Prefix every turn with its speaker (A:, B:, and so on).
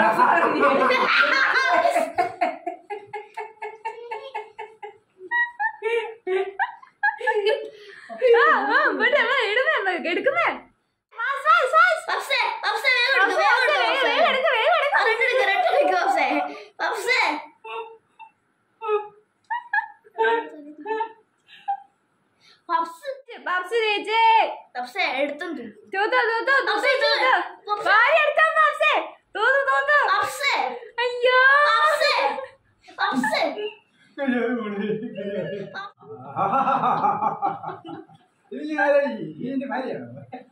A: ആ, ആ, ഇവിടെ, ഇവിടെ, ഇടുന്നേ, എടുക്കുന്നേ ഫാസ്റ്റ്, ഫാസ്റ്റ്, ഫാസ്റ്റ്.
B: പപ്സേ പപ്സേ വേഗം എടുക്ക്
A: പപ്സേ,
B: വേഗം എടുക്ക്
A: വേഗം എടുക്ക്, വേഗം എടുക്ക്.
B: ആ, റെഡ് എടുക്ക് റെഡ് എടുക്ക് പപ്സേ പപ്സേ പപ്സ്
A: പപ്സ് ചേച്ചി
B: പപ്സേ എടുത്തും തൂ
A: തൂത്തു, തൂത്തു, തൂത്തു,
B: പപ്സേ,
A: തൂത്തു.
B: പപ്സേ.
A: വാരി എടുക്കാം, പപ്സേ. തൂത്തു, തൂത്തു.
B: പപ്സേ
A: അയ്യോ
B: പപ്സേ പപ്സേ
C: ഇതിന്റെ ഭാര്യയാണോ